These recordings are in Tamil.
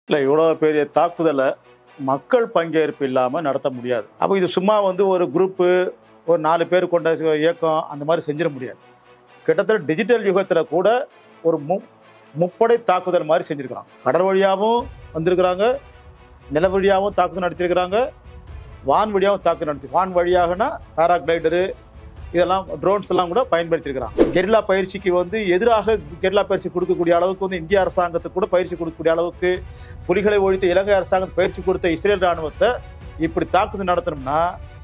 இல்லை இவ்வளோ பெரிய தாக்குதலை மக்கள் பங்கேற்பு இல்லாமல் நடத்த முடியாது அப்போ இது சும்மா வந்து ஒரு குரூப்பு ஒரு நாலு பேர் கொண்ட சு- இயக்கம் அந்த மாதிரி செஞ்சிட முடியாது கிட்டத்தட்ட டிஜிட்டல் யுகத்தில் கூட ஒரு மு முப்படை தாக்குதல் மாதிரி செஞ்சுருக்கிறாங்க கடல் வழியாகவும் வந்திருக்கிறாங்க நில வழியாகவும் தாக்குதல் நடத்தியிருக்கிறாங்க வான் வழியாகவும் தாக்குதல் நடத்தி வான் வழியாகனா பேராகிளைடரு இதெல்லாம் ட்ரோன்ஸ் எல்லாம் கூட பயன்படுத்தியிருக்கிறாங்க கெரில்லா பயிற்சிக்கு வந்து எதிராக கெரில்லா பயிற்சி கொடுக்கக்கூடிய அளவுக்கு வந்து இந்திய அரசாங்கத்துக்கு கூட பயிற்சி கொடுக்கக்கூடிய அளவுக்கு புலிகளை ஒழித்து இலங்கை அரசாங்கம் பயிற்சி கொடுத்த இஸ்ரேல் ராணுவத்தை இப்படி தாக்குதல் நடத்தணும்னா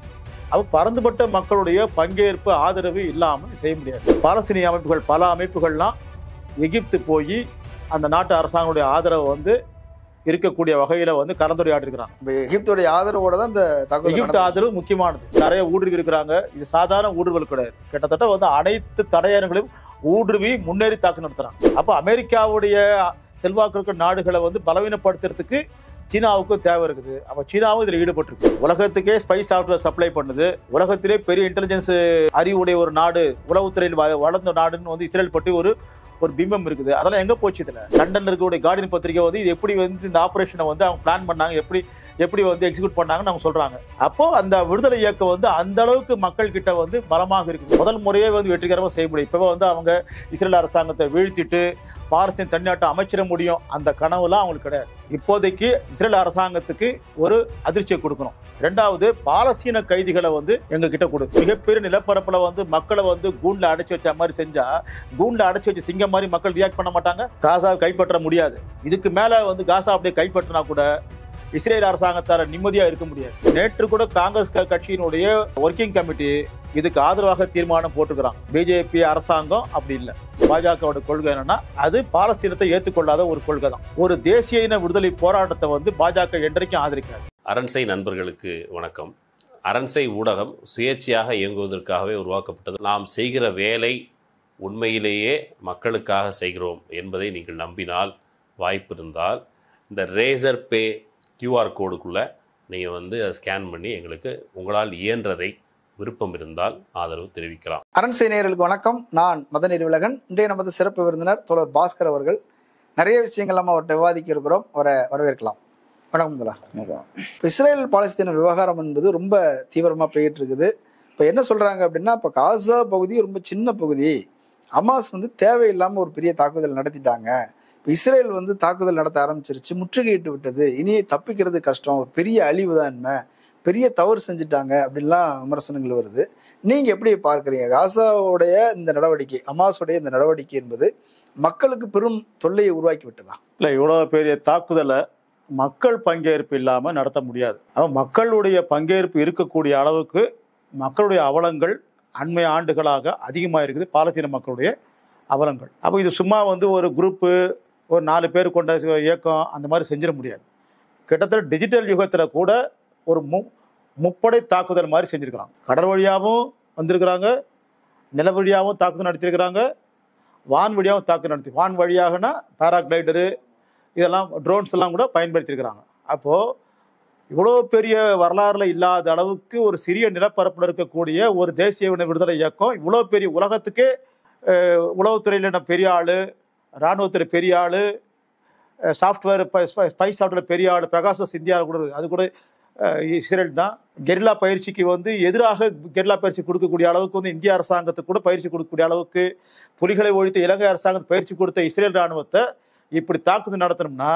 அவ பறந்துபட்ட மக்களுடைய பங்கேற்பு ஆதரவு இல்லாமல் செய்ய முடியாது பாலஸ்தீனிய அமைப்புகள் பல அமைப்புகள்லாம் எகிப்து போய் அந்த நாட்டு அரசாங்கத்துடைய ஆதரவை வந்து இருக்கக்கூடிய வகையில் வந்து கலந்துரையாடிருக்கிறாங்க இப்ப எகிப்துடைய ஆதரவோட தான் இந்த தாக்குதல் எகிப்து நடந்தது. ஆதரவு முக்கியமானது நிறைய ஊடுருவி இருக்கிறாங்க இது சாதாரண ஊடுருவல் கிடையாது கிட்டத்தட்ட வந்து அனைத்து தடையர்களையும் ஊடுருவி முன்னேறி தாக்கு நடத்துறாங்க அப்போ அமெரிக்காவுடைய செல்வாக்கு இருக்கிற நாடுகளை வந்து பலவீனப்படுத்துறதுக்கு சீனாவுக்கும் தேவை இருக்குது அப்போ சீனாவும் இதில் ஈடுபட்டிருக்கு உலகத்துக்கே ஸ்பை சாஃப்ட்வேர் சப்ளை பண்ணுது உலகத்திலே பெரிய இன்டெலிஜென்ஸ் அறிவுடைய ஒரு நாடு உளவுத்துறையில் வ- வளர்ந்த நாடுன்னு வந்து இஸ்ரேல் பற்றி ஒரு ஒரு பிம்பம் இருக்குது அதெல்லாம் எங்க போச்சு இதுல லண்டன்ல இருக்கக்கூடிய கார்டியன் பத்திரிகை வந்து இது எப்படி வந்து இந்த ஆபரேஷனை வந்து அவங்க பிளான் பண்ணாங்க எப்படி எப்படி வந்து எக்ஸிக்யூட் பண்ணாங்கன்னு அவங்க சொல்றாங்க அப்போ அந்த விடுதலை இயக்கம் வந்து அந்த அளவுக்கு மக்கள் கிட்ட வந்து பலமாக இருக்குது முதல் முறையே வந்து வெற்றிகரமாக செய்ய முடியும் இப்போ வந்து அவங்க இஸ்ரேல் அரசாங்கத்தை வீழ்த்திட்டு பாலஸ்தீன் தனிநாட்டை அமைச்சிட முடியும் அந்த கனவுலாம் அவங்களுக்கு கிடையாது இப்போதைக்கு இஸ்ரேல் அரசாங்கத்துக்கு ஒரு அதிர்ச்சியை கொடுக்கணும் ரெண்டாவது பாலஸ்தீன கைதிகளை வந்து எங்க கிட்ட கொடு மிகப்பெரிய நிலப்பரப்புல வந்து மக்களை வந்து கூண்டுல அடைச்சு வச்ச மாதிரி செஞ்சா கூண்டுல அடைச்சு வச்ச சிங்கம் மாதிரி மக்கள் ரியாக்ட் பண்ண மாட்டாங்க காசாவை கைப்பற்ற முடியாது இதுக்கு மேல வந்து காசா அப்படியே கைப்பற்றினா கூட இஸ்ரேல் அரசாங்கத்தால நிம்மதியா இருக்க முடியாது நேற்று கூட காங்கிரஸ் க- கட்சியினுடைய ஒர்க்கிங் கமிட்டி இதுக்கு ஆதரவாக தீர்மானம் போட்டுக்கிறாங்க பிஜேபி அரசாங்கம் அப்படி இல்லை பாஜகவோட கொள்கை என்னன்னா அது பாலஸ்தீனத்தை ஏற்றுக்கொள்ளாத ஒரு கொள்கை தான் ஒரு தேசிய இன விடுதலை போராட்டத்தை வந்து பாஜக என்றைக்கும் ஆதரிக்காது அரண்சை நண்பர்களுக்கு வணக்கம் அரண்சை ஊடகம் சுயேட்சையாக இயங்குவதற்காகவே உருவாக்கப்பட்டது நாம் செய்கிற வேலை உண்மையிலேயே மக்களுக்காக செய்கிறோம் என்பதை நீங்கள் நம்பினால் வாய்ப்பு இருந்தால் இந்த ரேசர் பே கியூஆர் கோடுக்குள்ளே நீங்கள் வந்து அதை ஸ்கேன் பண்ணி எங்களுக்கு உங்களால் இயன்றதை விருப்பம் இருந்தால் ஆதரவு தெரிவிக்கலாம் அரண்சை நேயர்களுக்கு வணக்கம் நான் மத நிறுவலகன் இன்றைய நமது சிறப்பு விருந்தினர் தோழர் பாஸ்கர் அவர்கள் நிறைய விஷயங்கள் நம்ம அவர்கிட்ட விவாதிக்க இருக்கிறோம் அவரை வரவேற்கலாம் வணக்கம் முதலா இப்போ இஸ்ரேல் பாலஸ்தீன விவகாரம் என்பது ரொம்ப தீவிரமா போயிட்டு இருக்குது இப்போ என்ன சொல்றாங்க அப்படின்னா இப்போ காசா பகுதி ரொம்ப சின்ன பகுதி அமாஸ் வந்து தேவையில்லாம ஒரு பெரிய தாக்குதல் நடத்திட்டாங்க இப்போ இஸ்ரேல் வந்து தாக்குதல் நடத்த ஆரம்பிச்சிருச்சு முற்றுகையிட்டு விட்டது இனி தப்பிக்கிறது கஷ்டம் ஒரு பெரிய அழிவு தான் என்ன பெரிய தவறு செஞ்சுட்டாங்க அப்படின்லாம் விமர்சனங்கள் வருது நீங்க எப்படி பார்க்கறீங்க காசாவுடைய இந்த நடவடிக்கை அமாஸுடைய இந்த நடவடிக்கை என்பது மக்களுக்கு பெரும் தொல்லையை உருவாக்கி விட்டதா இல்லை இவ்வளோ பெரிய தாக்குதலை மக்கள் பங்கேற்பு இல்லாமல் நடத்த முடியாது அப்ப மக்களுடைய பங்கேற்பு இருக்கக்கூடிய அளவுக்கு மக்களுடைய அவலங்கள் அண்மை ஆண்டுகளாக அதிகமாக இருக்குது பாலஸ்தீன மக்களுடைய அவலங்கள் அப்போ இது சும்மா வந்து ஒரு குரூப்பு ஒரு நாலு பேர் கொண்ட சு- இயக்கம் அந்த மாதிரி செஞ்சிட முடியாது கிட்டத்தட்ட டிஜிட்டல் யுகத்தில் கூட ஒரு மு முப்படை தாக்குதல் மாதிரி செஞ்சுருக்கிறாங்க கடல் வழியாகவும் வந்திருக்கிறாங்க நில வழியாகவும் தாக்குதல் நடத்தியிருக்கிறாங்க வான் வழியாகவும் தாக்குதல் நடத்தி வான் வழியாகனா பேராகிளைடரு இதெல்லாம் ட்ரோன்ஸ் எல்லாம் கூட பயன்படுத்தியிருக்கிறாங்க அப்போது இவ்வளோ பெரிய வரலாறுல இல்லாத அளவுக்கு ஒரு சிறிய நிலப்பரப்பில் இருக்கக்கூடிய ஒரு தேசிய இன விடுதலை இயக்கம் இவ்வளோ பெரிய உலகத்துக்கே அஹ், உளவுத்துறையில் பெரிய ஆள் இராணுவத்துறை பெரிய ஆள் சாஃப்ட்வேர் ஸ்பை சாஃப்ட்வேர் பெரிய ஆள் பெகாசஸ் இந்தியாவில் கூட இருக்கு. அது கூட அஹ், இஸ்ரேல் தான் கெரில்லா பயிற்சிக்கு வந்து எதிராக கெரில்லா பயிற்சி கொடுக்கக்கூடிய அளவுக்கு வந்து இந்திய அரசாங்கத்துக்கு கூட பயிற்சி கொடுக்கக்கூடிய அளவுக்கு புலிகளை ஒழித்து இலங்கை அரசாங்கத்துக்கு பயிற்சி கொடுத்த இஸ்ரேல் ராணுவத்தை இப்படி தாக்குதல் நடத்தணும்னா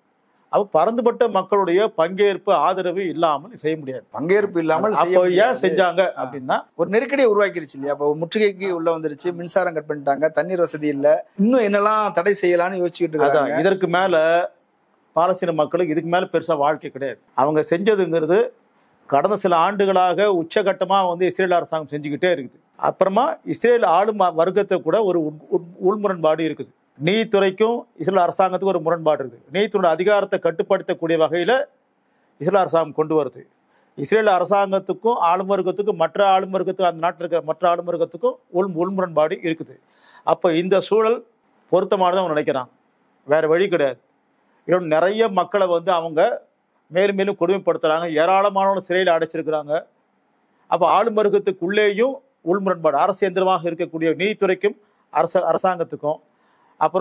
அவ பறந்துபட்ட மக்களுடைய பங்கேற்பு ஆதரவு இல்லாமல் செய்ய முடியாது பங்கேற்பு இல்லாமல் செய்ய அப்போ ஏன் முடியாது. செஞ்சாங்க அப்படின்னா ஒரு நெருக்கடியை உருவாக்கிருச்சு இல்லையா அப்போ முற்றுகைக்கு உள்ள வந்துருச்சு மின்சாரம் கட் பண்ணிட்டாங்க தண்ணீர் வசதி இல்ல இன்னும் என்னெல்லாம் தடை செய்யலாம்னு யோசிச்சுக்கிட்டு அதான் இருக்காங்க இதற்கு மேல பாலஸ்தீன மக்களுக்கு இதுக்கு மேல பெருசா வாழ்க்கை கிடையாது அவங்க செஞ்சதுங்கிறது கடந்த சில ஆண்டுகளாக உச்சகட்டமா வந்து இஸ்ரேல் அரசாங்கம் செஞ்சுக்கிட்டே இருக்குது அப்புறமா இஸ்ரேல் ஆளும் வர்க்கத்தை கூட ஒரு உள்- உள்- உள்முரண்பாடு இருக்குது நீதித்துறைக்கும் இஸ்ரேல் அரசாங்கத்துக்கும் ஒரு முரண்பாடு இருக்குது நீதித்துறை அதிகாரத்தை கட்டுப்படுத்தக்கூடிய வகையில இஸ்ரேல் அரசாங்கம் கொண்டு வருது இஸ்ரேல் அரசாங்கத்துக்கும் ஆளும் வர்க்கத்துக்கும் மற்ற ஆளும் வர்க்கத்துக்கும் அந்த நாட்டில் இருக்கிற மற்ற ஆளும் வர்க்கத்துக்கும் உள் உள்முரண்பாடு இருக்குது அப்போ இந்த சூழல் பொருத்தமானதை அவங்க நினைக்கிறாங்க வேற வழி கிடையாது இன்னும் நிறைய மக்களை வந்து அவங்க மேலும் மேலும் கொடுமைப்படுத்துறாங்க ஏராளமானவங்க சிறையில் அடைச்சிருக்கிறாங்க அப்போ ஆளும் வர்க்கத்துக்குள்ளேயும் உள்முரண்பாடு அரசு எந்திரமாக இருக்கக்கூடிய நீதித்துறைக்கும் அரச அரசாங்கத்துக்கும் அப்புறம்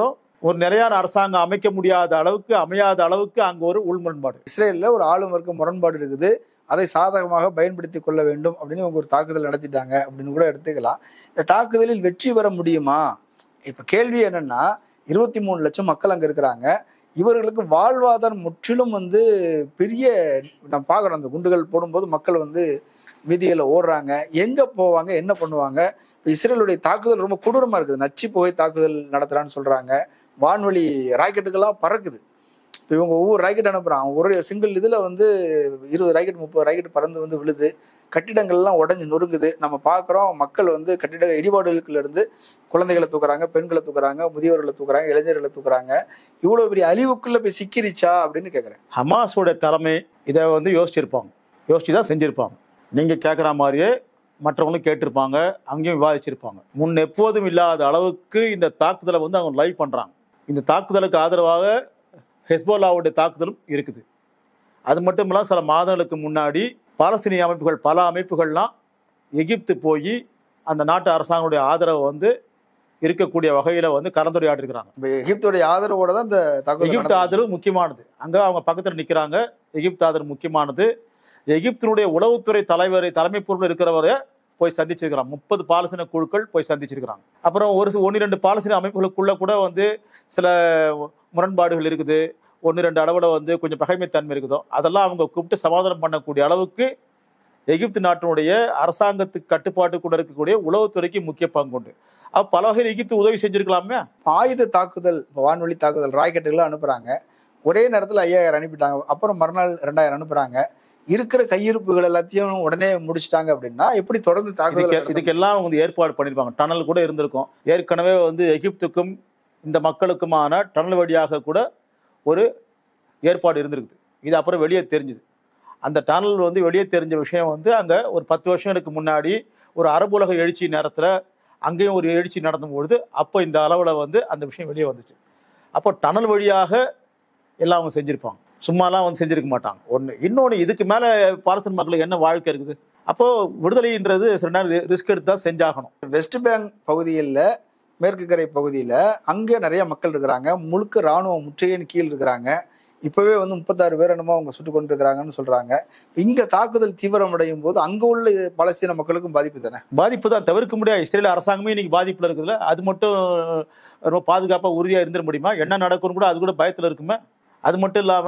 ஒரு நிலையான அரசாங்கம் அமைக்க முடியாத அளவுக்கு அமையாத அளவுக்கு அங்க ஒரு உள்முரண்பாடு இஸ்ரேல்ல ஒரு ஆளும் வர்க்க முரண்பாடு இருக்குது அதை சாதகமாக பயன்படுத்தி கொள்ள வேண்டும் அப்படின்னு இவங்க ஒரு தாக்குதல் நடத்திட்டாங்க அப்படின்னு கூட எடுத்துக்கலாம் இந்த தாக்குதலில் வெற்றி பெற முடியுமா இப்ப கேள்வி என்னன்னா இருபத்தி மூணு லட்சம் மக்கள் அங்க இருக்கிறாங்க இவர்களுக்கு வாழ்வாதாரம் முற்றிலும் வந்து பெரிய நம்ம பார்க்குறோம் அந்த குண்டுகள் போடும்போது மக்கள் வந்து வீதிகளில் ஓடுறாங்க எங்க போவாங்க என்ன பண்ணுவாங்க இப்போ இஸ்ரேலுடைய தாக்குதல் ரொம்ப கொடூரமா இருக்குது நச்சு புகை தாக்குதல் நடத்துறான்னு சொல்றாங்க வான்வழி ராக்கெட்டுகள்லாம் பறக்குது இப்போ இவங்க ஒவ்வொரு ராக்கெட் அனுப்புறாங்க ஒரு சிங்கிள் இதுல வந்து இருபது ராக்கெட் முப்பது ராக்கெட் பறந்து வந்து விழுது கட்டிடங்கள்லாம் உடஞ்சி நொறுங்குது நம்ம பார்க்குறோம் மக்கள் வந்து கட்டிட இடிபாடுகளுக்குள்ள இருந்து குழந்தைகளை தூக்குறாங்க பெண்களை தூக்குறாங்க முதியோர்களை தூக்குறாங்க இளைஞர்களை தூக்குறாங்க இவ்வளவு பெரிய அழிவுக்குள்ள போய் சிக்கிருச்சா அப்படின்னு கேட்குறேன் ஹமாஸோட தலைமை இதை வந்து யோசிச்சிருப்பாங்க யோசிச்சு தான் செஞ்சிருப்பாங்க நீங்க கேட்குற மாதிரியே மற்றவங்களும் கேட்டிருப்பாங்க அங்கேயும் விவாதிச்சிருப்பாங்க முன் எப்போதும் இல்லாத அளவுக்கு இந்த தாக்குதலை வந்து அவங்க லைவ் பண்றாங்க இந்த தாக்குதலுக்கு ஆதரவாக ஹெஸ்போலாவுடைய தாக்குதலும் இருக்குது அது மட்டும் இல்லாமல் சில மாதங்களுக்கு முன்னாடி பாலஸ்தீனிய அமைப்புகள் பல அமைப்புகள்லாம் எகிப்து போய் அந்த நாட்டு அரசாங்கத்துடைய ஆதரவை வந்து இருக்கக்கூடிய வகையில வந்து கலந்துரையாடிருக்கிறாங்க இப்போ எகிப்துடைய ஆதரவோட தான் இந்த தாக்குதல் எகிப்து நடந்தது. ஆதரவு முக்கியமானது அங்க அவங்க பக்கத்துல நிக்கிறாங்க எகிப்து ஆதரவு முக்கியமானது எகிப்தினுடைய உளவுத்துறை தலைவரை தலைமை பொருள் இருக்கிறவரை போய் சந்திச்சிருக்கிறாங்க முப்பது பாலஸ்தீன குழுக்கள் போய் சந்திச்சிருக்கிறாங்க அப்புறம் ஒரு சி- ஒன்று ரெண்டு பாலஸ்தீன அமைப்புகளுக்குள்ள கூட வந்து சில முரண்பாடுகள் இருக்குது ஒன்று ரெண்டு அளவில் வந்து கொஞ்சம் பகைமைத்தன்மை இருக்குதோ அதெல்லாம் அவங்க கூப்பிட்டு சமாதானம் பண்ணக்கூடிய அளவுக்கு எகிப்து நாட்டினுடைய அரசாங்கத்துக்கு கட்டுப்பாட்டுக்குள்ள இருக்கக்கூடிய உளவுத்துறைக்கு முக்கிய பங்கு உண்டு அப்ப பல வகையில் எகிப்து உதவி செஞ்சிருக்கலாமே ஆயுத தாக்குதல் இப்போ வான்வழி தாக்குதல் ராக்கெட்டுகளை அனுப்புறாங்க ஒரே நேரத்தில் ஐயாயிரம் அனுப்பிட்டாங்க அப்புறம் மறுநாள் ரெண்டாயிரம் அனுப்புறாங்க இருக்கிற கையிருப்புகள் எல்லாத்தையும் உடனே முடிச்சிட்டாங்க அப்படின்னா எப்படி தொடர்ந்து தாக்குதல் இதுக்கு நடத்த இதுக்கெல்லாம் வந்து ஏற்பாடு பண்ணிருப்பாங்க டனல் கூட இருந்திருக்கும் ஏற்கனவே வந்து எகிப்துக்கும் இந்த மக்களுக்குமான டனல் வழியாக கூட ஒரு ஏற்பாடு இருந்திருக்குது இது அப்புறம் வெளியே தெரிஞ்சுது அந்த டனல் வந்து வெளியே தெரிஞ்ச விஷயம் வந்து அங்கே ஒரு பத்து வருஷங்களுக்கு முன்னாடி ஒரு அரபுலக எழுச்சி நேரத்தில் அங்கேயும் ஒரு எழுச்சி நடந்தபொழுது அப்போ இந்த அளவில் வந்து அந்த விஷயம் வெளியே வந்துச்சு அப்போ டனல் வழியாக எல்லாம் அவங்க செஞ்சுருப்பாங்க சும்மாலாம் வந்து செஞ்சிருக்க மாட்டாங்க ஒன்று இன்னொன்று இதுக்கு மேலே பாலஸ்தீன் மக்களுக்கு என்ன வாழ்க்கை இருக்குது அப்போ விடுதலைன்றது சில நேரம் ரிஸ்க் எடுத்து தான் செஞ்சாகணும் வெஸ்ட் பேங்க் பகுதியில் மேற்கு கரை பகுதியில் அங்கே நிறைய மக்கள் இருக்கிறாங்க முழுக்க ராணுவ முற்றுகையின் கீழ் இருக்கிறாங்க இப்போவே வந்து முப்பத்தாறு பேர் என்னமோ அவங்க சுட்டு கொண்டு இருக்கிறாங்கன்னு சொல்றாங்க இங்க தாக்குதல் தீவிரமடையும் போது அங்க உள்ள பலஸ்தீன மக்களுக்கும் பாதிப்பு தானே பாதிப்பு தான் தவிர்க்க முடியாது இஸ்ரேல் அரசாங்கமே இன்னைக்கு பாதிப்புல இருக்குதுல்ல அது மட்டும் ரொம்ப பாதுகாப்பா உறுதியா இருந்துட முடியுமா என்ன நடக்கும்னு கூட அது கூட பயத்துல இருக்குமே அது மட்டும் இல்லாம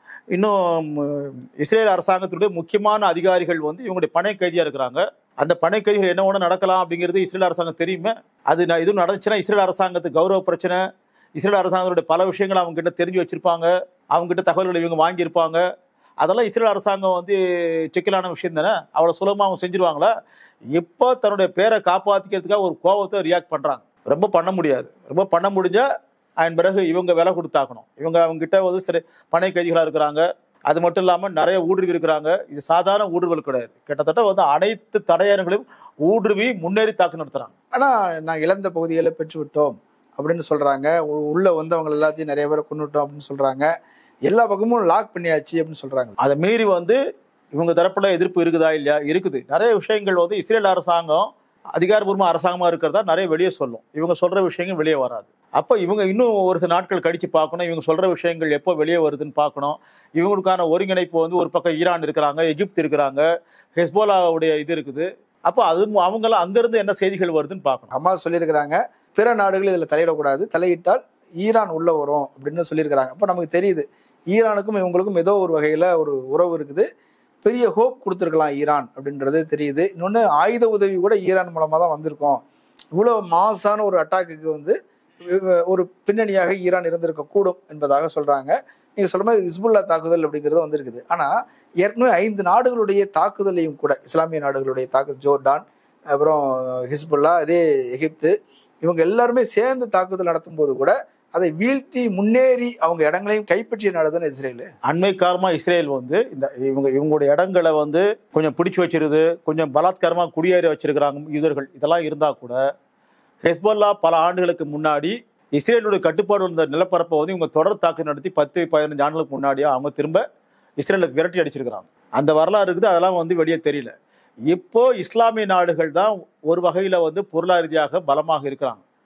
இன்னும் உம், இஸ்ரேல் அரசாங்கத்தினுடைய முக்கியமான அதிகாரிகள் வந்து இவங்களுடைய பணை கைதியா இருக்கிறாங்க அந்த பணை கைதிகள் என்ன ஒன்று நடக்கலாம் அப்படிங்கிறது இஸ்ரேல் அரசாங்கம் தெரியுமே அது ந- எதுவும் நடந்துச்சுன்னா இஸ்ரேல் அரசாங்கத்துக்கு கௌரவ பிரச்சனை இஸ்ரேல் அரசாங்கத்துடைய பல விஷயங்கள் அவங்க கிட்ட தெரிஞ்சு வச்சிருப்பாங்க அவங்க கிட்ட தகவல்களை இவங்க வாங்கியிருப்பாங்க அதெல்லாம் இஸ்ரேல் அரசாங்கம் வந்து சிக்கலான விஷயம் தானே அவ்வளோ சுலபமாக அவங்க செஞ்சிருவாங்களா இப்போ தன்னுடைய பேரை காப்பாற்றிக்கிறதுக்காக ஒரு கோபத்தை ரியாக்ட் பண்ணுறாங்க ரொம்ப பண்ண முடியாது ரொம்ப பண்ண முடிஞ்சா அதன் பிறகு இவங்க விலை கொடுத்தாக்கணும் இவங்க அவங்க கிட்ட வந்து சரி பனை கைதிகளாக இருக்கிறாங்க அது மட்டும் இல்லாமல் நிறைய ஊடுருவி இருக்கிறாங்க இது சாதாரண ஊடுருவல் கிடையாது கிட்டத்தட்ட வந்து அனைத்து தடையங்களையும் ஊடுருவி முன்னேறி தாக்கு நடத்துறாங்க ஆனா நான் இழந்த பகுதிகளை பெற்று விட்டோம் அப்படின்னு சொல்றாங்க உ- உள்ள வந்தவங்க எல்லாத்தையும் நிறைய பேரை கொண்டுட்டோம் அப்படின்னு சொல்றாங்க எல்லா பக்கமும் லாக் பண்ணியாச்சு அப்படின்னு சொல்றாங்க அதை மீறி வந்து இவங்க தரப்புல எதிர்ப்பு இருக்குதா இல்லையா இருக்குது நிறைய விஷயங்கள் வந்து இஸ்ரேல் அரசாங்கம் அதிகாரபூர்வ அரசாங்கமா இருக்கிறதா நிறைய வெளியே சொல்லும் இவங்க சொல்ற விஷயங்கள் வெளியே வராது அப்போ இவங்க இன்னும் ஒரு சில நாட்கள் கழிச்சு பார்க்கணும் இவங்க சொல்ற விஷயங்கள் எப்போ வெளியே வருதுன்னு பார்க்கணும் இவங்களுக்கான ஒருங்கிணைப்பு வந்து ஒரு பக்கம் ஈரான் இருக்கிறாங்க எகிப்து இருக்கிறாங்க ஹெஸ்போலாவுடைய இது இருக்குது அப்போ அது அவங்களாம் அங்கிருந்து என்ன செய்திகள் வருதுன்னு பார்க்கணும் அம்மா சொல்லியிருக்கிறாங்க பிற நாடுகள் இதுல தலையிடக்கூடாது தலையிட்டால் ஈரான் உள்ள வரும் அப்படின்னு சொல்லியிருக்கிறாங்க அப்போ நமக்கு தெரியுது ஈரானுக்கும் இவங்களுக்கும் ஏதோ ஒரு வகையில ஒரு உறவு இருக்குது பெரிய ஹோப் கொடுத்துருக்கலாம் ஈரான் அப்படின்றது தெரியுது இன்னொன்று ஆயுத உதவி கூட ஈரான் மூலமாக தான் வந்திருக்கோம் இவ்வளோ மாசான ஒரு அட்டாக்குக்கு வந்து இவ- ஒரு பின்னணியாக ஈரான் இருந்திருக்க கூடும் என்பதாக சொல்றாங்க நீங்க சொல்ற மாதிரி ஹிஸ்புல்லா தாக்குதல் அப்படிங்கிறது வந்திருக்குது ஆனா ஏற்கனவே ஐந்து நாடுகளுடைய தாக்குதலையும் கூட இஸ்லாமிய நாடுகளுடைய தாக்குதல் ஜோர்டான் அப்புறம் ஹிஸ்புல்லா அதே எகிப்து இவங்க எல்லாருமே சேர்ந்து தாக்குதல் நடத்தும் போது கூட அதை வீழ்த்தி முன்னேறி அவங்க இடங்களையும் கைப்பற்றிய நாடு தானே இஸ்ரேல் அண்மை காலமா இஸ்ரேல் வந்து இந்த இவங்க இவங்களுடைய இடங்களை வந்து கொஞ்சம் பிடிச்சு வச்சிருது கொஞ்சம் பலாத்காரமா குடியேறி வச்சிருக்கிறாங்க யூதர்கள் இதெல்லாம் இருந்தா கூட ஹெஸ்போல்லா பல ஆண்டுகளுக்கு முன்னாடி இஸ்ரேலுடைய கட்டுப்பாடு இருந்த நிலப்பரப்பை வந்து இவங்க தொடர் தாக்குதல் நடத்தி பத்து பதினஞ்சு ஆண்டுகளுக்கு முன்னாடியே அவங்க திரும்ப இஸ்ரேலை விரட்டி அடிச்சிருக்கிறாங்க அந்த வரலாறு இருக்குது அதெல்லாம் வந்து வெளியே தெரியல இப்போ இஸ்லாமிய நாடுகள் தான் ஒரு வகையில வந்து பொருளாதார ரீதியாக பலமாக இருக்கிறாங்க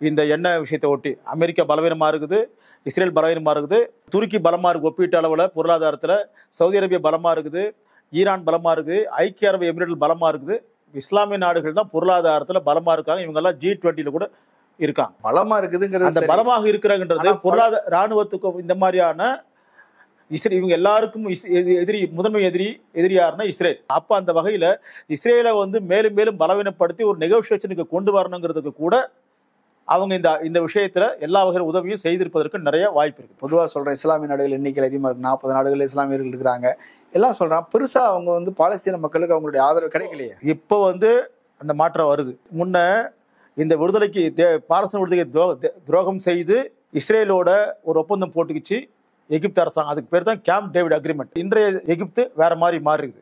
இந்த எண்ணெய் விஷயத்தை ஒட்டி அமெரிக்கா பலவீனமாக இருக்குது இஸ்ரேல் பலவீனமாக இருக்குது துருக்கி பலமாக இருக்குது ஒப்பீட்டு அளவில் பொருளாதாரத்தில் சவுதி அரேபியா பலமாக இருக்குது ஈரான் பலமாக இருக்குது ஐக்கிய அரபு எமிரேட்கள் பலமாக இருக்குது இஸ்லாமிய நாடுகள் தான் பொருளாதாரத்தில் பலமாக இருக்காங்க இவங்கெல்லாம் ஜி டுவெண்ட்டியில் கூட இருக்காங்க பலமா இருக்குதுங்கிறது அந்த சரி. பலமாக இருக்கிறாங்கன்றது ஆனா பல- பொருளாதார ராணுவத்துக்கும் இந்த மாதிரியான இஸ்ரேல் இவங்க எல்லாருக்கும் இஸ்- எதி- எதிரி முதன்மை எதிரி எதிரி யாருன்னா இஸ்ரேல் அப்ப அந்த வகையில இஸ்ரேலை வந்து மேலும் மேலும் பலவீனப்படுத்தி ஒரு நெகோசியேஷனுக்கு கொண்டு வரணுங்கிறதுக்கு கூட அவங்க இந்த இந்த விஷயத்துல எல்லா வகையான உதவியும் செய்திருப்பதற்கு நிறைய வாய்ப்பு இருக்கு பொதுவா சொல்றேன் இஸ்லாமிய நாடுகள் எண்ணிக்கையில் அதிகமா இருக்கு நாற்பது நாடுகள் இஸ்லாமியர்கள் இருக்கிறாங்க எல்லாம் சொல்றான் பெருசா அவங்க வந்து பாலஸ்தீன மக்களுக்கு அவங்களுடைய ஆதரவு கிடைக்கலையே இப்போ வந்து அந்த மாற்றம் வருது முன்ன இந்த விடுதலைக்கு தே- பாலஸ்தீன விடுதலைக்கு துரோ- தே- துரோகம் செய்து இஸ்ரேலோட ஒரு ஒப்பந்தம் போட்டுக்கிச்சு எகிப்து அரசாங்கம் அதுக்கு பேர் தான் கேம்ப் டேவிட் அக்ரிமெண்ட் இன்றைய எகிப்து வேற மாதிரி மாறிடுது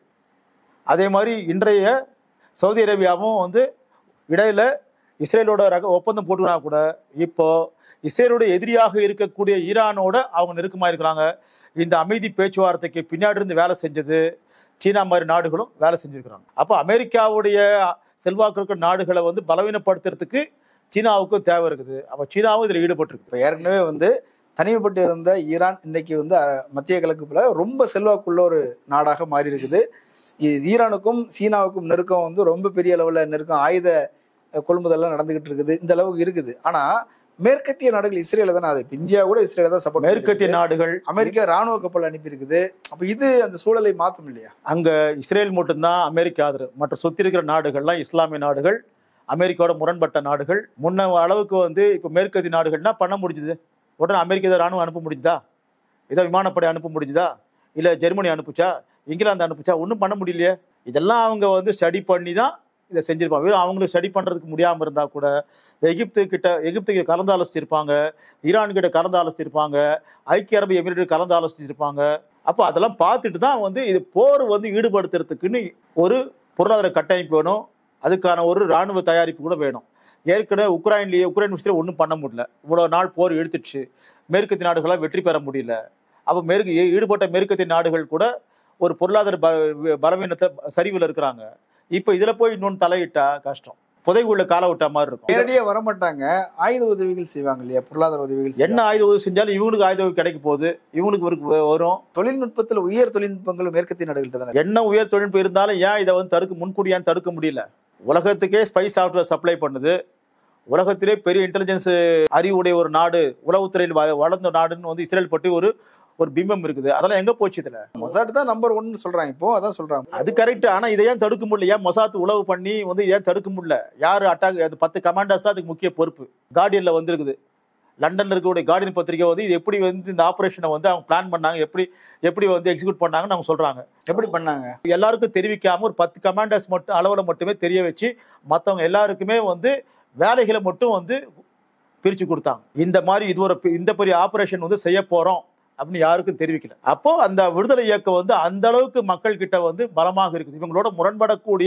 அதே மாதிரி இன்றைய சவுதி அரேபியாவும் வந்து இடையில இஸ்ரேலோட ரக ஒப்பந்தம் போட்டுனா கூட இப்போ இஸ்ரேலோட எதிரியாக இருக்கக்கூடிய ஈரானோட அவங்க நெருக்கமாக இருக்கிறாங்க இந்த அமைதி பேச்சுவார்த்தைக்கு பின்னாடி இருந்து வேலை செஞ்சது சீனா மாதிரி நாடுகளும் வேலை செஞ்சிருக்கிறாங்க அப்போ அமெரிக்காவுடைய செல்வாக்கு இருக்கிற நாடுகளை வந்து பலவீனப்படுத்துறதுக்கு சீனாவுக்கும் தேவை இருக்குது அப்போ சீனாவும் இதில் ஈடுபட்டிருக்கு இப்போ ஏற்கனவே வந்து தனிமைப்பட்டு இருந்த ஈரான் இன்னைக்கு வந்து அஹ், மத்திய கிழக்குல ரொம்ப செல்வாக்குள்ள ஒரு நாடாக மாறி இருக்குது ஈ- ஈரானுக்கும் சீனாவுக்கும் நெருக்கம் வந்து ரொம்ப பெரிய அளவுல நெருக்கம் ஆயுத அஹ், கொள்முதல்லாம் நடந்துகிட்டு இருக்குது இந்த அளவுக்கு இருக்குது ஆனா மேற்கத்திய நாடுகள் இஸ்ரேல தானே அது இப்ப இந்தியா கூட இஸ்ரேல தான் சப்போர்ட் மேற்கத்திய நாடுகள் அமெரிக்கா ராணுவ கப்பல் அனுப்பி இருக்குது அப்ப இது அந்த சூழலை மாத்தும் இல்லையா அங்க இஸ்ரேல் மட்டும்தான் அமெரிக்கா ஆதரவு மற்ற சுத்தி இருக்கிற நாடுகள்லாம் இஸ்லாமிய நாடுகள் அமெரிக்காவோட முரண்பட்ட நாடுகள் முன்ன அளவுக்கு வந்து இப்போ மேற்கத்திய நாடுகள்னா பண்ண முடிஞ்சுது உடனே அமெரிக்கா ஏதோ ராணுவம் அனுப்ப முடிஞ்சுதா ஏதோ விமானப்படை அனுப்ப முடிஞ்சுதா இல்ல ஜெர்மனி அனுப்புச்சா இங்கிலாந்து அனுப்புச்சா ஒன்றும் பண்ண முடியலையே இதெல்லாம் அவங்க வந்து ஸ்டடி பண்ணி தான் இதை செஞ்சிருப்பாங்க வெறும் அவங்களுக்கு ஸ்டடி பண்றதுக்கு முடியாம இருந்தா கூட எகிப்து கிட்ட எகிப்து கிட்ட கலந்து ஆலோசிச்சிருப்பாங்க ஈரான் கிட்ட கலந்து ஆலோசிச்சிருப்பாங்க ஐக்கிய அரபு எமிரேட் கலந்து ஆலோசிச்சிருப்பாங்க அப்போ அதெல்லாம் பார்த்துட்டு தான் வந்து இது போர் வந்து ஈடுபடுத்துறதுக்குன்னு ஒரு பொருளாதார கட்டமைப்பு வேணும் அதுக்கான ஒரு ராணுவ தயாரிப்பு கூட வேணும் ஏற்கனவே உக்ரைன்லேயே உக்ரைன் விஷயத்தில் ஒன்றும் பண்ண முடியல இவ்வளோ நாள் போர் எடுத்துச்சு மேற்கத்திய நாடுகளால் வெற்றி பெற முடியல அப்போ மேற்கு ஈ- ஈடுபட்ட மேற்கத்திய நாடுகள் கூட ஒரு பொருளாதார ப- பலவீனத்தை சரிவில் இருக்கிறாங்க இப்போ இதில் போய் இன்னொன்று தலையிட்டா கஷ்டம் புதைகுள்ள கால விட்டா மாதிரி இருக்கும் நேரடியா வர மாட்டாங்க ஆயுத உதவிகள் செய்வாங்க இல்லையா பொருளாதார உதவிகள் என்ன செய்வாங்க. ஆயுத உதவி செஞ்சாலும் இவனுக்கு ஆயுத உதவி கிடைக்க போகுது இவனுக்கு இவருக்கு வரும் தொழில்நுட்பத்துல உயர் தொழில்நுட்பங்கள் மேற்கத்திய நாடுகள்கிட்ட தானே என்ன உயர் தொழில்நுட்பம் இருந்தாலும் ஏன் இதை வந்து தடுக்க முன்கூடி ஏன் தடுக்க முடியல உலகத்துக்கே ஸ்பை சாஃப்ட்வேர் சப்ளை பண்ணுது உலகத்திலே பெரிய இன்டெலிஜென்ஸ் அறிவுடைய ஒரு நாடு உளவுத்துறையில் வ- வளர்ந்த நாடுன்னு வந்து இஸ்ரேல் பற்றி ஒரு ஒரு பிம்பம் இருக்குது அதெல்லாம் எங்க போச்சு இதுல மொசாட் தான் நம்பர் ஒன்னு சொல்றாங்க இப்போ அதான் சொல்றாங்க அது கரெக்ட் ஆனா இதை ஏன் தடுக்க முடியல ஏன் மொசாத் உளவு பண்ணி வந்து ஏன் தடுக்க முடியல யாரு அட்டாக் அது பத்து கமாண்டர்ஸ் தான் அதுக்கு முக்கிய பொறுப்பு கார்டியன்ல வந்திருக்குது லண்டன்ல இருக்கக்கூடிய கார்டியன் பத்திரிகை வந்து இது எப்படி வந்து இந்த ஆபரேஷனை வந்து அவங்க பிளான் பண்ணாங்க எப்படி எப்படி வந்து எக்ஸிக்யூட் பண்ணாங்கன்னு அவங்க சொல்றாங்க எப்படி பண்ணாங்க எல்லாருக்கும் தெரிவிக்காம ஒரு பத்து கமாண்டர்ஸ் மட்டும் அளவில் மட்டுமே தெரிய வச்சு மற்றவங்க எல்லாருக்குமே வந்து வேலைகளை மட்டும் வந்து பிரிச்சு கொடுத்தாங்க இந்த மாதிரி இது ஒரு பெ- இந்த பெரிய ஆபரேஷன் வந்து செய்ய போறோம் அப்படின்னு யாருக்கும் தெரிவிக்கல அப்போ அந்த விடுதலை இயக்கம் வந்து அந்த அளவுக்கு மக்கள் கிட்ட வந்து பலமாக இருக்குது இவங்களோட முரண்படக்கூடிய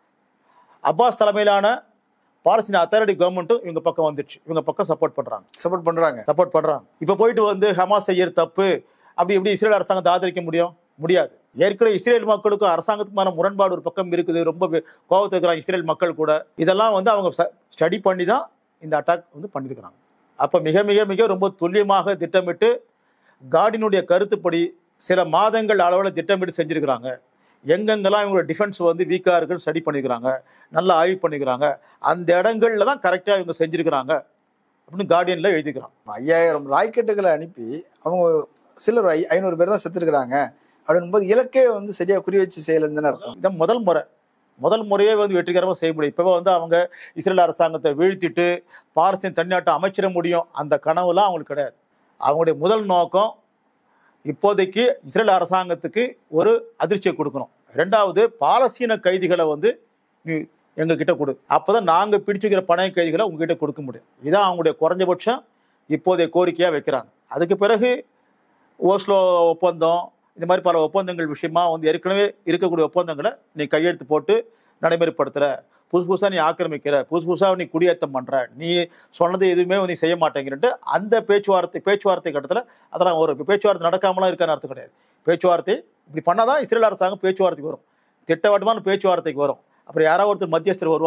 அப்பாஸ் தலைமையிலான பாலஸ்தீன அத்தாரிட்டி கவர்மெண்ட்டும் இவங்க பக்கம் வந்துடுச்சு இவங்க பக்கம் சப்போர்ட் பண்றாங்க சப்போர்ட் பண்றாங்க சப்போர்ட் பண்றாங்க இப்ப போயிட்டு வந்து ஹமாஸ் செய்யறது தப்பு அப்படி எப்படி இஸ்ரேல் அரசாங்கத்தை ஆதரிக்க முடியும் முடியாது ஏற்கனவே இஸ்ரேல் மக்களுக்கும் அரசாங்கத்துக்குமான முரண்பாடு ஒரு பக்கம் இருக்குது ரொம்ப வே- கோவத்துல இருக்கிறாங்க இஸ்ரேல் மக்கள் கூட இதெல்லாம் வந்து அவங்க ஸ்டடி பண்ணி தான் இந்த அட்டாக் வந்து பண்ணியிருக்கிறாங்க அப்ப மிக மிக மிக ரொம்ப துல்லியமாக திட்டமிட்டு கார்டினுடைய கருத்துப்படி சில மாதங்கள் அளவில் திட்டமிட்டு செஞ்சிருக்கிறாங்க எங்கெங்கெல்லாம் இவங்களோட டிஃபென்ஸ் வந்து வீக்காக இருக்குன்னு ஸ்டடி பண்ணிக்கிறாங்க நல்லா ஆய்வு பண்ணிக்கிறாங்க அந்த இடங்கள்ல தான் கரெக்டாக இவங்க செஞ்சிருக்கிறாங்க அப்படின்னு கார்டியன்ல எழுதிக்கிறாங்க ஐயாயிரம் ராக்கெட்டுகளை அனுப்பி அவங்க சிலர் ஐ- ஐநூறு பேர் தான் செத்துருக்குறாங்க அப்படின்னும் போது இலக்கே வந்து சரியா குறி வச்சு செய்யலன்னு தானே அர்த்தம் இதான் முதல் முறை முதல் முறையே வந்து வெற்றிகரமாக செய்ய முடியும் இப்போவே வந்து அவங்க இஸ்ரேல் அரசாங்கத்தை வீழ்த்திட்டு பாலஸ்தீன் தனிநாட்டை அமைச்சிட முடியும் அந்த கனவுலாம் அவங்களுக்கு கிடையாது அவங்களுடைய முதல் நோக்கம் இப்போதைக்கு இஸ்ரேல் அரசாங்கத்துக்கு ஒரு அதிர்ச்சியை கொடுக்கணும் ரெண்டாவது பாலஸ்தீன கைதிகளை வந்து நீ எங்ககிட்ட கொடு அப்போதான் நாங்கள் பிடிச்சிக்கிற பணைய கைதிகளை உங்ககிட்ட கொடுக்க முடியும் இதான் அவங்களுடைய குறைஞ்சபட்சம் இப்போதைய கோரிக்கையாக வைக்கிறாங்க அதுக்கு பிறகு ஓஸ்லோ ஒப்பந்தம் இந்த மாதிரி பல ஒப்பந்தங்கள் விஷயமா வந்து ஏற்கனவே இருக்கக்கூடிய ஒப்பந்தங்களை நீ கையெழுத்து போட்டு நடைமுறைப்படுத்துற புதுசு புதுசாக நீ ஆக்கிரமிக்கிற புதுசு புதுசாக நீ குடியேற்றம் பண்ற நீ சொன்னது எதுவுமே நீ செய்ய மாட்டேங்கிறன்ட்டு அந்த பேச்சுவார்த்தை பேச்சுவார்த்தை கட்டத்தில் அதெல்லாம் ஒரு பேச்சுவார்த்தை நடக்காமலாம் இருக்கான்னு அர்த்தம் கிடையாது பேச்சுவார்த்தை இப்படி பண்ணாதான் இஸ்ரேல் அரசாங்கம் பேச்சுவார்த்தைக்கு வரும் திட்டவட்டமான பேச்சுவார்த்தைக்கு வரும் அப்புறம் யாராவது ஒருத்தர் மத்தியஸ்தர் வருவாங்க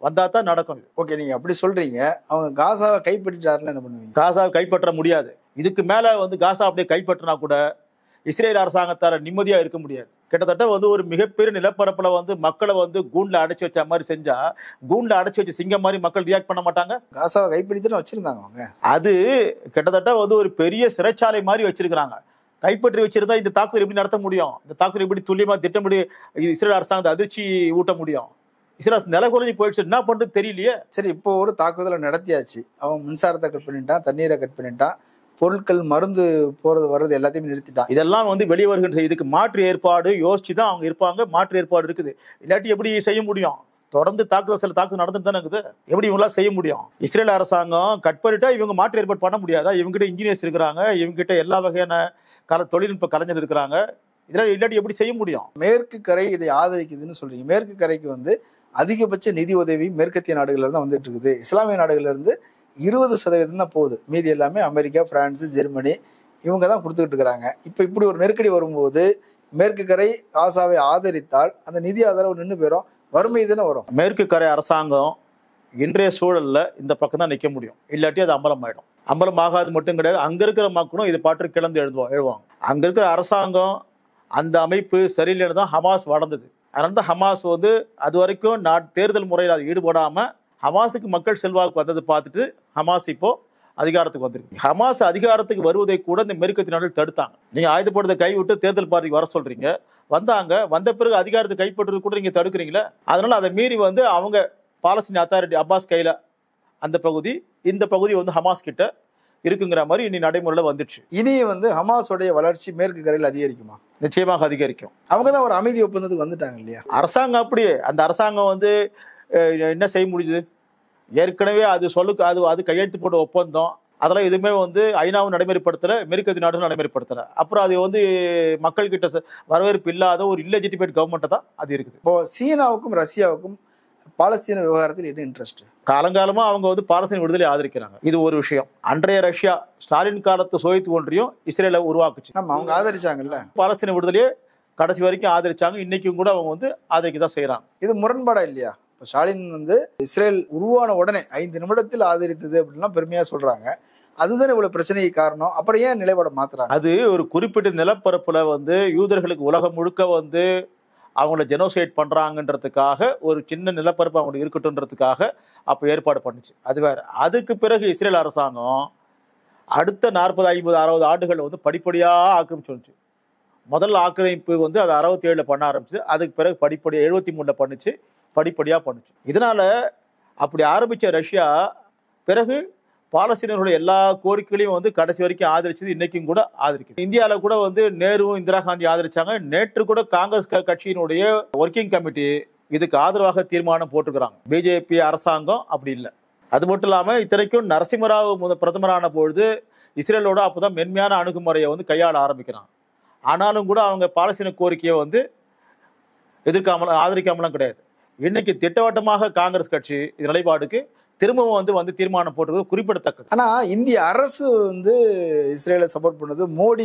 வந்தா தான் நடக்கும் இது. ஓகே நீங்க அப்படி சொல்றீங்க அவங்க காசாவை கைப்பற்றிட்டாருன்னா என்ன பண்ணுவீங்க காசாவை கைப்பற்ற முடியாது இதுக்கு மேல வந்து காசா அப்படியே கைப்பற்றினா கூட இஸ்ரேல் அரசாங்கத்தால நிம்மதியா இருக்க முடியாது கிட்டத்தட்ட வந்து ஒரு மிகப்பெரிய நிலப்பரப்புல வந்து மக்களை வந்து கூண்டுல அடைச்சு வச்ச மாதிரி செஞ்சா கூண்டுல அடைச்சு வச்ச சிங்கம் மாதிரி மக்கள் ரியாக்ட் பண்ண மாட்டாங்க காசாவை கைப்பிடித்து வச்சிருந்தாங்க அவங்க அது கிட்டத்தட்ட வந்து ஒரு பெரிய சிறைச்சாலை மாதிரி வச்சிருக்கிறாங்க கைப்பற்றி வச்சிருந்தா இந்த தாக்குதல் எப்படி நடத்த முடியும் இந்த தாக்குதல் எப்படி துல்லியமா திட்டமிடி இது இஸ்ரேல் அரசாங்கத்தை அதிர்ச்சி ஊட்ட முடியும் இஸ்ரேல் நில குறைஞ்சி போயிடுச்சு என்ன பண்றது தெரியலையே சரி இப்போ ஒரு தாக்குதலை நடத்தியாச்சு அவன் மின்சாரத்தை கட் பண்ணிட்டான் தண்ணீரை கட் பண்ணிட்டான் பொருட்கள் மருந்து போறது வர்றது எல்லாத்தையும் நிறுத்திட்டான் இதெல்லாம் வந்து வெளியே வருகின்ற இதுக்கு மாற்று ஏற்பாடு யோசிச்சு தான் அவங்க இருப்பாங்க மாற்று ஏற்பாடு இருக்குது இல்லாட்டி எப்படி செய்ய முடியும் தொடர்ந்து தாக்குதல் சில தாக்குதல் நடந்துட்டு தானே இருக்குது எப்படி இவங்களாம் செய்ய முடியும் இஸ்ரேல் அரசாங்கம் கட் பண்ணிட்டா இவங்க மாற்று ஏற்பாடு பண்ண முடியாதா இவங்ககிட்ட இன்ஜினியர்ஸ் இருக்கிறாங்க இவங்ககிட்ட எல்லா வகையான கல தொழில்நுட்ப கலைஞர் இருக்கிறாங்க இதெல்லாம் இல்லாட்டி எப்படி செய்ய முடியும் மேற்கு கரை இதை ஆதரிக்குதுன்னு சொல்றீங்க மேற்கு கரைக்கு வந்து அதிகபட்ச நிதி உதவி மேற்கத்திய நாடுகள்ல இருந்து வந்துட்டு இருக்குது இஸ்லாமிய நாடுகள்ல இருந்து இருபது சதவீதம் தான் போகுது மீதி எல்லாமே அமெரிக்கா பிரான்ஸ் ஜெர்மனி இவங்க தான் கொடுத்துக்கிட்டு இருக்கிறாங்க இப்போ இப்படி ஒரு நெருக்கடி வரும்போது மேற்கு கரை காசாவை ஆதரித்தால் அந்த நிதி ஆதரவு நின்று போயிடும் வறுமை தானே வரும் மேற்கு கரை அரசாங்கம் இன்றைய சூழல்ல இந்த பக்கம் தான் நிற்க முடியும் இல்லாட்டி அது அம்பலம் ஆயிடும் அம்பலம் ஆகாது மட்டும் கிடையாது அங்க இருக்கிற மக்களும் இது பாட்டு கிளந்து எழுதுவோம் எழுவாங்க அங்க இருக்கிற அரசாங்கம் அந்த அமைப்பு சரியில்லைன்னு தான் ஹமாஸ் வளர்ந்தது அதனால தான் ஹமாஸ் வந்து அது வரைக்கும் நாட் தேர்தல் முறையில் அது ஈடுபடாம ஹமாஸுக்கு மக்கள் செல்வாக்கு வந்ததை பார்த்துட்டு ஹமாஸ் இப்போ அதிகாரத்துக்கு வந்திருக்கு ஹமாஸ் அதிகாரத்துக்கு வருவதை கூட இந்த மேற்கத்திய நாடுகள் தடுத்தாங்க நீங்க ஆயுதப்படுத்த கைவிட்டு தேர்தல் பார்ட்டிக்கு வர சொல்றீங்க வந்தாங்க வந்த பிறகு அதிகாரத்தை கைப்பற்றுறது கூட நீங்க தடுக்கிறீங்களே அதனால அதை மீறி வந்து அவங்க பாலஸ்தீன் அத்தாரிட்டி அப்பாஸ் கையில அந்த பகுதி இந்த பகுதி வந்து ஹமாஸ் கிட்ட இருக்குங்கிற மாதிரி இனி நடைமுறையில் வந்துடுச்சு இனி வந்து ஹமாஸோடைய வளர்ச்சி மேற்கு கரையில் அதிகரிக்குமா நிச்சயமாக அதிகரிக்கும் அவங்க தான் ஒரு அமைதி ஒப்பந்தத்துக்கு வந்துட்டாங்க இல்லையா அரசாங்கம் அப்படியே அந்த அரசாங்கம் வந்து அஹ், என்ன செய்ய முடியுது ஏற்கனவே அது சொல்லுக்கு அது அது கையெழுத்து போட்ட ஒப்பந்தம் அதெல்லாம் எதுவுமே வந்து ஐநாவும் நடைமுறைப்படுத்தல மேற்கத்திய நாடுகளும் நடைமுறைப்படுத்தல அப்புறம் அது வந்து மக்கள் கிட்ட ச- வரவேற்பு இல்லாத ஒரு இல்லெஜிட்டிமேட் கவர்மெண்ட்டை தான் அது இருக்குது இப்போ சீனாவுக்கும் ரஷ்யாவுக்கும் பாலஸ்தீன விவகாரத்தில் என்ன இன்ட்ரெஸ்ட் காலங்காலமா அவங்க வந்து பாலஸ்தீன விடுதலை ஆதரிக்கிறாங்க இது ஒரு விஷயம் அன்றைய ரஷ்யா ஸ்டாலின் காலத்து சோவியத் ஒன்றியம் இஸ்ரேலை உருவாக்குச்சு நம்ம அவங்க ஆதரிச்சாங்கல்ல பாலஸ்தீன விடுதலையை கடைசி வரைக்கும் ஆதரிச்சாங்க இன்னைக்கும் கூட அவங்க வந்து ஆதரிக்க தான் செய்யறாங்க இது முரண்பாடா இல்லையா இப்போ ஸ்டாலின் வந்து இஸ்ரேல் உருவான உடனே ஐந்து நிமிடத்தில் ஆதரித்தது அப்படின்லாம் பெருமையா சொல்றாங்க அதுதானே இவ்வளவு பிரச்சனைக்கு காரணம் அப்புறம் ஏன் நிலைப்பாடை மாத்துறாங்க அது ஒரு குறிப்பிட்ட நிலப்பரப்புல வந்து யூதர்களுக்கு உலகம் முழுக்க வந்து அவங்கள ஜெனோசைட் பண்றாங்கன்றதுக்காக ஒரு சின்ன நிலப்பரப்பு அவங்களுக்கு இருக்கட்டும்ன்றதுக்காக அப்போ ஏற்பாடு பண்ணுச்சு அது வேற அதுக்கு பிறகு இஸ்ரேல் அரசாங்கம் அடுத்த நாற்பது ஐம்பது அறுபது ஆண்டுகள் வந்து படிப்படியாக ஆக்கிரமிச்சு வந்துச்சு முதல் ஆக்கிரமிப்பு வந்து அது அறுபத்தி ஏழுல பண்ண ஆரம்பிச்சு அதுக்கு பிறகு படிப்படியாக எழுபத்தி மூணுல பண்ணுச்சு படிப்படியாக பண்ணுச்சு இதனால அப்படி ஆரம்பிச்ச ரஷ்யா பிறகு பாலஸ்தீனர்களுடைய எல்லா கோரிக்கைகளையும் வந்து கடைசி வரைக்கும் ஆதரிச்சது இன்னைக்கும் கூட ஆதரிக்குது இந்தியாவில் கூட வந்து நேருவும் இந்திரா காந்தி ஆதரிச்சாங்க நேற்று கூட காங்கிரஸ் க- கட்சியினுடைய ஒர்க்கிங் கமிட்டி இதுக்கு ஆதரவாக தீர்மானம் போட்டுக்கிறாங்க பிஜேபி அரசாங்கம் அப்படி இல்லை அது மட்டும் இல்லாம இத்தனைக்கும் நரசிம்மராவ் முத பிரதமரான பொழுது இஸ்ரேலோட அப்போதான் மென்மையான அணுகுமுறையை வந்து கையாள ஆரம்பிக்கிறாங்க ஆனாலும் கூட அவங்க பாலஸ்தீன கோரிக்கையை வந்து எதிர்க்காமல் ஆதரிக்காமலாம் கிடையாது இன்னைக்கு திட்டவட்டமாக காங்கிரஸ் கட்சி இது நிலைப்பாடுக்கு திரும்பவும் வந்து வந்து தீர்மானம் போட்டுறது குறிப்பிடத்தக்கது ஆனா இந்திய அரசு வந்து இஸ்ரேலை சப்போர்ட் பண்ணது மோடி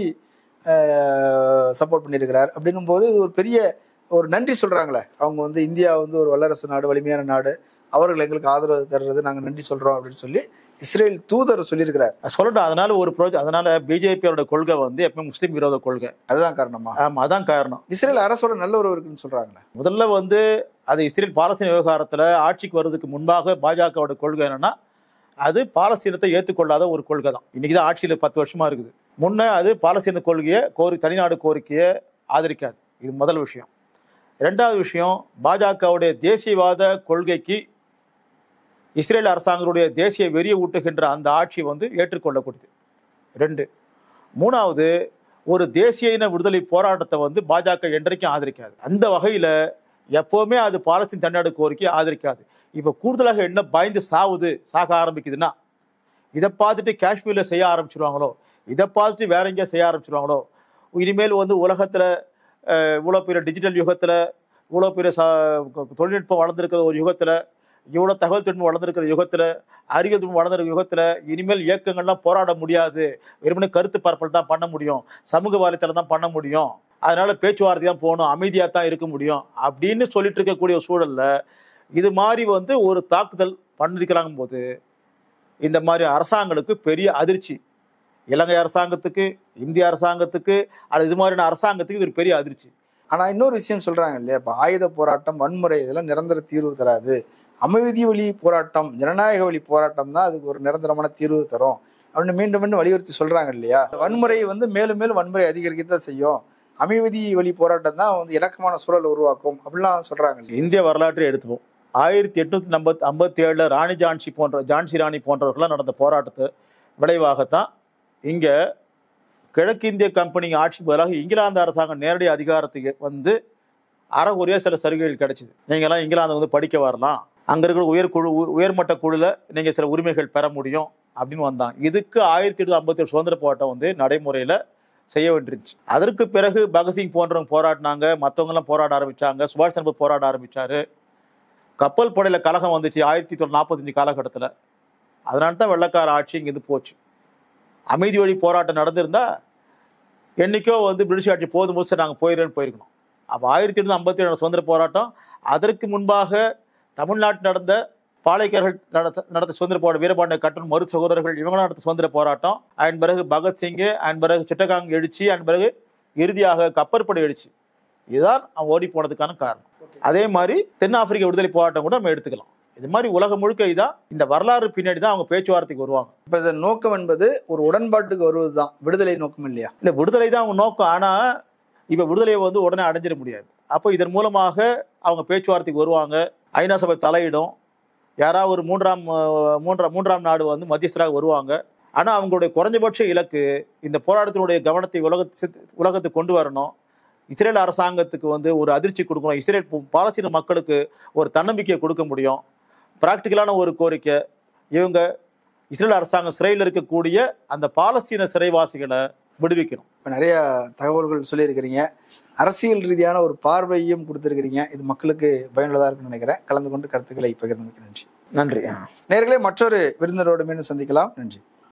சப்போர்ட் பண்ணியிருக்கிறார் அப்படின்னும் போது இது ஒரு பெரிய ஒரு நன்றி சொல்றாங்களே அவங்க வந்து இந்தியா வந்து ஒரு வல்லரசு நாடு வலிமையான நாடு அவர்கள் எங்களுக்கு ஆதரவு தர்றது நாங்க நன்றி சொல்றோம் அப்படின்னு சொல்லி இஸ்ரேல் தூதர் சொல்லியிருக்கிறார் சொல்லட்டும் அதனால ஒரு ப்ரோஜ் அதனால பிஜேபியோட கொள்கை வந்து எப்பவுமே முஸ்லீம் விரோத கொள்கை அதுதான் காரணமா ஆமா அதான் காரணம் இஸ்ரேல் அரசோட நல்ல உறவு இருக்குன்னு சொல்றாங்களே முதல்ல வந்து அது இஸ்ரேல் பாலஸ்தீன விவகாரத்துல ஆட்சிக்கு வர்றதுக்கு முன்பாக பாஜகவோட கொள்கை என்னன்னா அது பாலஸ்தீனத்தை ஏற்றுக்கொள்ளாத ஒரு கொள்கை தான் இன்னைக்கு தான் ஆட்சியில் பத்து வருஷமா இருக்குது முன்ன அது பாலஸ்தீன கொள்கையை கோரி தனிநாடு கோரிக்கையை ஆதரிக்காது இது முதல் விஷயம் ரெண்டாவது விஷயம் பாஜகவுடைய தேசியவாத கொள்கைக்கு இஸ்ரேல் அரசாங்கத்துடைய தேசிய வெறியை ஊட்டுகின்ற அந்த ஆட்சி வந்து ஏற்றுக்கொள்ளக்கூடியது ரெண்டு மூணாவது ஒரு தேசிய இன விடுதலை போராட்டத்தை வந்து பாஜக என்றைக்கும் ஆதரிக்காது அந்த வகையில எப்பவுமே அது பாலஸ்தீன் தன்னாடு கோரிக்கை ஆதரிக்காது இப்ப கூடுதலாக என்ன பயந்து சாவுது சாக ஆரம்பிக்குதுன்னா இதை பார்த்துட்டு காஷ்மீர்ல செய்ய ஆரம்பிச்சிருவாங்களோ இதை பார்த்துட்டு வேற எங்கேயா செய்ய ஆரம்பிச்சிருவாங்களோ இனிமேல் வந்து உலகத்துல அஹ், இவ்வளவு பெரிய டிஜிட்டல் யுகத்துல இவ்வளவு பெரிய ச- தொழில்நுட்பம் வளர்ந்துருக்கிற ஒரு யுகத்துல இவ்வளவு தகவல் தொழில்நுட்பம் வளர்ந்துருக்கிற யுகத்துல அறிவியல் தொழில்நுட்பம் வளர்ந்துருக்கிற யுகத்துல இனிமேல் இயக்கங்கள்லாம் போராட முடியாது வெறுமனே கருத்து பரப்பல் தான் பண்ண முடியும் சமூக வலைத்தளம் தான் பண்ண முடியும் அதனால பேச்சுவார்த்தை தான் போகணும் அமைதியாக தான் இருக்க முடியும் அப்படின்னு சொல்லிட்டு இருக்கக்கூடிய ஒரு சூழல்ல இது மாதிரி வந்து ஒரு தாக்குதல் பண்ணிருக்கிறாங்க போது இந்த மாதிரி அரசாங்கங்களுக்கு பெரிய அதிர்ச்சி இலங்கை அரசாங்கத்துக்கு இந்திய அரசாங்கத்துக்கு அது இது மாதிரியான அரசாங்கத்துக்கு இது ஒரு பெரிய அதிர்ச்சி ஆனா இன்னொரு விஷயம் சொல்றாங்க இல்லையா இப்ப ஆயுத போராட்டம் வன்முறை இதெல்லாம் நிரந்தர தீர்வு தராது அமைதி வழி போராட்டம் ஜனநாயக வழி போராட்டம் தான் அதுக்கு ஒரு நிரந்தரமான தீர்வு தரும் அப்படின்னு மீண்டும் மீண்டும் வலியுறுத்தி சொல்றாங்க இல்லையா வன்முறை வந்து மேலும் மேலும் வன்முறை அதிகரிக்கத்தான் செய்யும் அமைதி வழி போராட்டம் தான் வந்து இணக்கமான சூழலை உருவாக்கும் அப்படிலாம் சொல்றாங்க இல்லையா? இந்திய வரலாற்றை எடுத்துப்போம் ஆயிரத்தி எட்நூத்தி ஐம்பத்தி ஐம்பத்தி ஏழுல ராணி ஜான்சி போன்ற ஜான்சி ராணி போன்றவர்களாம் நடந்த போராட்டத்து விளைவாகத்தான் இங்க கிழக்கிந்திய கம்பெனி ஆட்சி பதிலாக இங்கிலாந்து அரசாங்கம் நேரடி அதிகாரத்துக்கு வந்து அறகுறைய சில சலுகைகள் கிடைச்சிது நீங்களாம் இங்கிலாந்து வந்து படிக்க வரலாம் அங்க இருக்கிற உயர்குழு உ- உயர்மட்ட குழுல நீங்க சில உரிமைகள் பெற முடியும் அப்படின்னு வந்தாங்க இதுக்கு ஆயிரத்தி எட்நூத்தி ஐம்பத்தி ஏழு சுதந்திர போராட்டம் வந்து நடைமுறையில செய்ய வேண்டியிருந்துச்சு அதற்கு பிறகு பகத்சிங் போன்றவங்க போராடினாங்க மற்றவங்க எல்லாம் போராட ஆரம்பிச்சாங்க சுபாஷ் சந்திர போஸ் போராட ஆரம்பிச்சாரு கப்பல் படையில கலகம் வந்துச்சு ஆயிரத்தி தொள்ளாயிரத்தி நாற்பத்தஞ்சு காலகட்டத்தில் அதனால தான் வெள்ளக்கார ஆட்சி இங்கிருந்து போச்சு அமைதி வழி போராட்டம் நடந்திருந்தா என்னைக்கோ வந்து பிரிட்டிஷ் ஆட்சி போதும் போது நாங்கள் போயிடுறேன்னு போயிருக்கணும் அப்போ ஆயிரத்தி எட்நூத்தி ஐம்பத்தி ஏழு சுதந்திர போராட்டம் அதற்கு முன்பாக தமிழ்நாட்டில் நடந்த பாளையக்காரர்கள் நடத்த நடத்த சுதந்திர போராட்ட வீரபாண்டிய கட்டன் மறு சகோதரர்கள் இவங்க நடத்த சுதந்திர போராட்டம் அதன் பிறகு பகத்சிங் அதன் பிறகு சிட்டகாங் எழுச்சி அதன் பிறகு இறுதியாக கப்பற்படை எழுச்சி இதுதான் அவன் ஓடி போனதுக்கான காரணம் அதே மாதிரி தென்னாப்பிரிக்க விடுதலை போராட்டம் கூட நம்ம எடுத்துக்கலாம் இது மாதிரி உலகம் முழுக்க இதான் இந்த வரலாறு பின்னாடி தான் அவங்க பேச்சுவார்த்தைக்கு வருவாங்க இப்ப இதன் நோக்கம் என்பது ஒரு உடன்பாட்டுக்கு வருவதுதான் விடுதலை நோக்கம் இல்லையா இல்ல விடுதலை தான் அவங்க நோக்கம் ஆனா இப்ப விடுதலையை வந்து உடனே அடைஞ்சிட முடியாது அப்போ இதன் மூலமாக அவங்க பேச்சுவார்த்தைக்கு வருவாங்க ஐநா சபை தலையிடும் யாராவது ஒரு மூன்றாம் அஹ், மூன்றாம் மூன்றாம் நாடு வந்து மத்தியஸ்தராக வருவாங்க ஆனா அவங்களுடைய குறைஞ்சபட்ச இலக்கு இந்த போராட்டத்தினுடைய கவனத்தை உலகத்து உலகத்துக்கு கொண்டு வரணும் இஸ்ரேல் அரசாங்கத்துக்கு வந்து ஒரு அதிர்ச்சி கொடுக்கணும் இஸ்ரேல் பு- பாலஸ்தீன மக்களுக்கு ஒரு தன்னம்பிக்கையை கொடுக்க முடியும் பிராக்டிக்கலான ஒரு கோரிக்கை இவங்க இஸ்ரேல் அரசாங்கம் சிறையில் இருக்கக்கூடிய அந்த பாலஸ்தீன சிறைவாசிகளை விடுவிக்கணும் இப்ப நிறைய தகவல்கள் சொல்லியிருக்கிறீங்க அரசியல் ரீதியான ஒரு பார்வையும் கொடுத்திருக்கிறீங்க இது மக்களுக்கு பயனுள்ளதா இருக்குன்னு நினைக்கிறேன் கலந்து கொண்டு கருத்துக்களை பகிர்ந்தமைக்கு நன்றி நன்றி நேர்களே மற்றொரு விருந்தினரோடு மீண்டும் சந்திக்கலாம் நன்றி